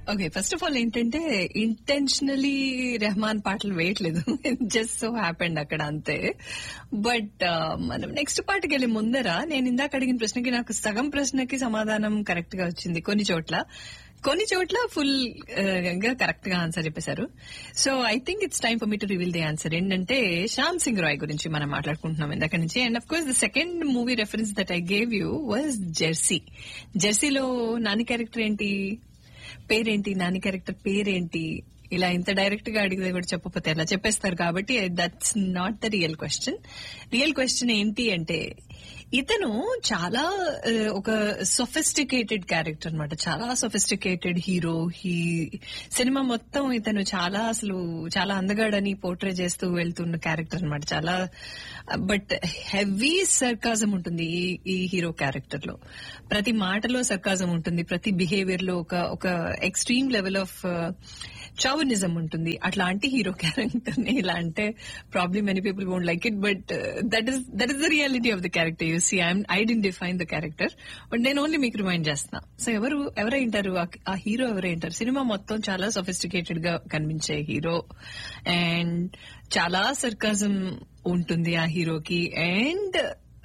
okay first of all ఏంటంటే intentionally Rahman పాటలు వేయట్లేదు జస్ట్ సో హ్యాపెండ్ అక్కడ అంతే బట్ మనం నెక్స్ట్ పాటకి వెళ్ళి ముందర నేను ఇందాక అడిగిన ప్రశ్నకి నాకు సగం ప్రశ్నకి సమాధానం కరెక్ట్ గా వచ్చింది కొన్ని చోట్ల కొన్ని చోట్ల ఫుల్ గా కరెక్ట్ గా ఆన్సర్ చెప్పేశారు so I think it's time for me to reveal the answer ఏంటంటే శ్యామ్ సింగ్ రాయ్ గురించి మనం మాట్లాడుకుంటున్నాం ఇందాక నుంచి and of course the second movie reference that I gave you was Jersey జెర్సీలో నాని క్యారెక్టర్ ఏంటి పేరేంటి నాని క్యారెక్టర్ పేరేంటి ఇలా ఇంత డైరెక్ట్ గా అడిగితే కూడా చెప్పకపోతే ఎలా చెప్పేస్తారు కాబట్టి that's not the real question real question ఏంటి అంటే ఇతను చాలా ఆ, ఒక సొఫిస్టికేటెడ్ క్యారెక్టర్ అన్నమాట చాలా సొఫిస్టికేటెడ్ హీరో హీ సినిమా మొత్తం ఇతను చాలా అసలు చాలా అందగాడని పోర్ట్రే చేస్తూ వెళ్తున్న క్యారెక్టర్ అన్నమాట చాలా బట్ హెవీ సర్కాజం ఉంటుంది ఈ ఈ హీరో క్యారెక్టర్ లో ప్రతి మాటలో సర్కాజం ఉంటుంది ప్రతి బిహేవియర్ లో ఒక ఒక ఎక్స్ట్రీమ్ లెవెల్ ఆఫ్ చౌనిజం ఉంటుంది అట్లాంటి హీరో క్యారెక్టర్ ని ఇలా అంటే probably many people won't like it but that is that is the reality of the character you see I'm I didn't define the character but నేను only మీకు remind చేస్తున్నా so ఎవరు ఎవరైంటారు ఆ- ఆ హీరో ఎవరైంటారు సినిమా మొత్తం చాలా సొఫిస్టికేటెడ్ గా కనిపించే హీరో అండ్ చాలా సర్కాజం ఉంటుంది ఆ హీరోకి అండ్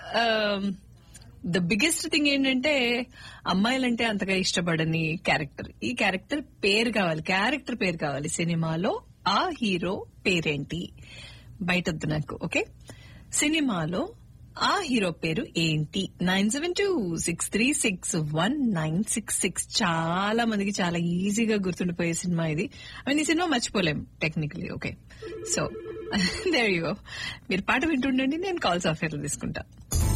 ద బిగ్గెస్ట్ థింగ్ ఏంటంటే అమ్మాయిలంటే అంతగా ఇష్టపడని క్యారెక్టర్ ఈ క్యారెక్టర్ పేరు కావాలి క్యారెక్టర్ పేరు కావాలి సినిమాలో ఆ హీరో పేరేంటి బయటద్దు నాకు ఓకే సినిమాలో ఆ హీరో పేరు ఏంటి nine seven two six three six one nine six six చాలా మందికి చాలా ఈజీగా గుర్తుండిపోయే సినిమా ఇది ఐ మీన్ ఈ సినిమా మర్చిపోలేం technically okay so there you మీరు పాట వింటుండండి నేను కాల్స్ ఆఫ్ తీసుకుంటా